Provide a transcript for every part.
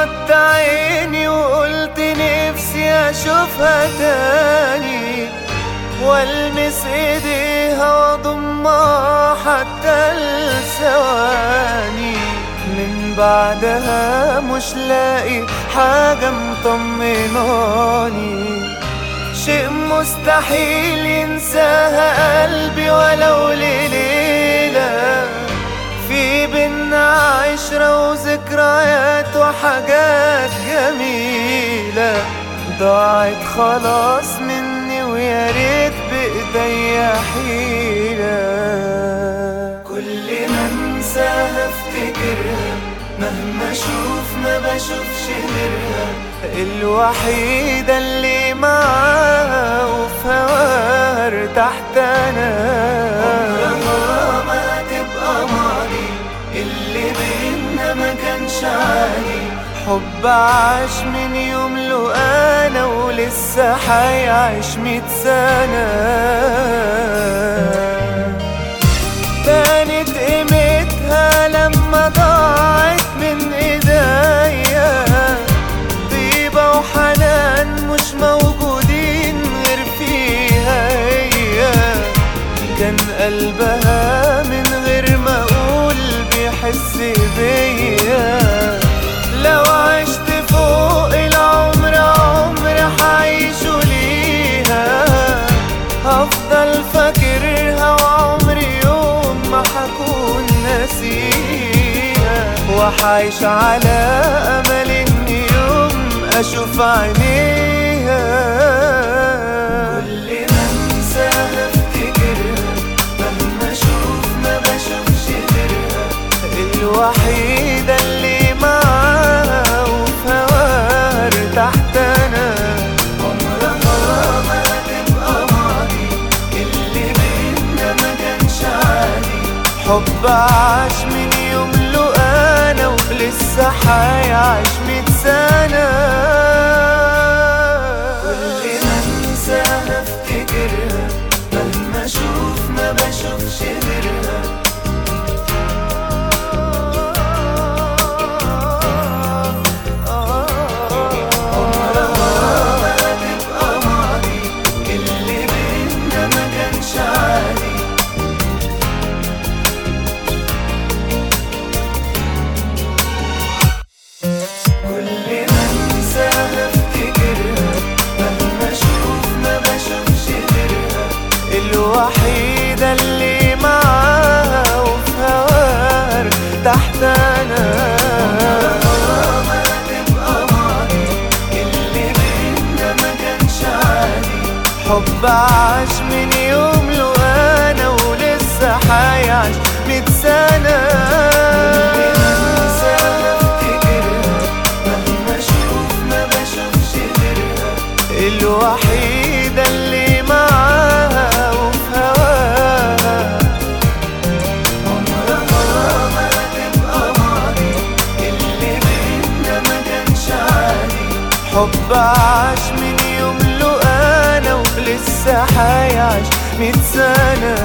غمضت عيني وقلت نفسي اشوفها تاني والمس ايديها واضمها حتى الثواني من بعدها مش لاقي حاجة مطمناني شيء مستحيل ينساها قلبي ولو لليلة في بينا عشرة وذكريات وحاجات جميلة ضاعت خلاص مني ويا ريت بإيديا حيلة كل ما انساها افتكرها مهما اشوف ما بشوفش غيرها الوحيدة اللي معاها وفي هواها ارتحت انا عمرها ما هتبقى ماضي اللي بينا ما كانش عادي حب عاش من يوم له انا ولسه حيعيش ميت سنة كانت قيمتها لما ضاعت من ايديا طيبة وحنان مش موجودين غير فيها هي كان قلبها من غير ما اقول بيحس بيا لو عشت فوق العمر عمر حعيشه ليها هفضل فاكرها وعمري يوم ما حكون ناسيها وحعيش على امل ان يوم اشوف عينيها كل ما انساها افتكرها مهما اشوف ما بشوفش غيرها الوحيدة اللي معاها وفي هواها ارتحت انا عمرها ما هتبقى ماضي اللي بينا ما كانش عادي حب عاش من يوم له انا ولسه حيعيش ميت سنة كل ما انساها افتكرها مهما اشوف ما بشوفش غيرها عمرها ما هتبقى ماضي اللي بينا ما كانش عادي كل ما انساها افتكرها مهما اشوف ما بشوفش غيرها الوحيدة اللي معاها وفي هواها ارتحت انا ما هتبقى ماضي اللي بينا ما كانش عادي حب عاش من يوم له انا ولسه حيعيش ميت سنة مهما اشوف ما بشوفش غيرها الوحيدة اللي معاها وفي هواها عمرها ما هتبقى ماضي اللي بينا ما كانش عادي حب عاش من يوم له انا ولسه حيعيش ميت سنة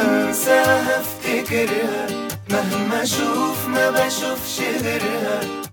انساها افتكرها مهما اشوف ما بشوفش غيرها